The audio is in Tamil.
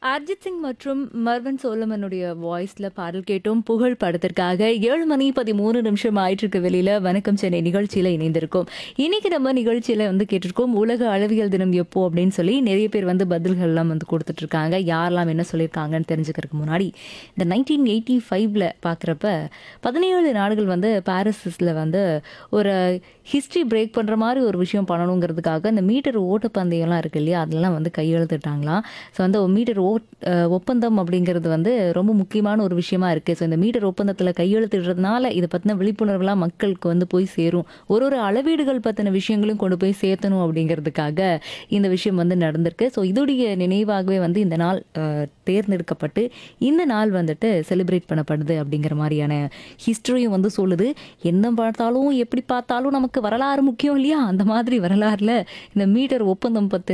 அர்ஜித் சிங் மற்றும் மர்வன் சோலமனுடைய வாய்ஸ்ல பாடல் கேட்டோம் புகழ் படத்திற்காக ஏழு மணி பதிமூணு நிமிஷம் ஆயிட்டு இருக்க வெளியில வணக்கம் சென்னை நிகழ்ச்சியில இணைந்திருக்கோம் இன்னைக்கு நம்ம நிகழ்ச்சியில வந்து கேட்டிருக்கோம் உலக அளவியல் தினம் எப்போ அப்படின்னு சொல்லி நிறைய பேர் வந்து பதில்கள்லாம் வந்து கொடுத்துட்டு இருக்காங்க யாரெல்லாம் என்ன சொல்லியிருக்காங்கன்னு தெரிஞ்சுக்கிறதுக்கு முன்னாடி இந்த நைன்டீன் எயிட்டி ஃபைவ்ல பார்க்குறப்ப பதினேழு நாடுகள் வந்து பாரிஸில் வந்து ஒரு ஹிஸ்ட்ரி பிரேக் பண்ணுற மாதிரி ஒரு விஷயம் பண்ணணுங்கிறதுக்காக இந்த மீட்டர் ஓட்டப்பந்தயம்லாம் இருக்கு இல்லையா அதெல்லாம் வந்து கையெழுத்துட்டாங்களாம் ஸோ வந்து மீட்டர் ஓட் அஹ் ஒப்பந்தம் அப்படிங்கிறது வந்து ரொம்ப முக்கியமான ஒரு விஷயமா இருக்குது ஸோ இந்த மீட்டர் ஒப்பந்தத்தில் கையெழுத்திடுறதுனால இதை பற்றின விழிப்புணர்வுலாம் மக்களுக்கு வந்து போய் சேரும் ஒரு ஒரு அளவீடுகள் பற்றின விஷயங்களையும் கொண்டு போய் சேர்த்தணும் அப்படிங்கிறதுக்காக இந்த விஷயம் வந்து நடந்திருக்கு ஸோ இதோடைய நினைவாகவே வந்து இந்த நாள் அஹ், தேர்ந்தெடுக்கப்பட்டு இந்த நாள் வந்துட்டு செலிப்ரேட் பண்ணப்படுது அப்படிங்கிற மாதிரியான ஹிஸ்டரியும் வந்து சொல்லுது என்ன பார்த்தாலும் எப்படி பார்த்தாலும் நமக்கு வரலாறு முக்கியம் இல்லையா அந்த மாதிரி வரலாறுல இந்த மீட்டர் ஒப்பந்தம் பற்றி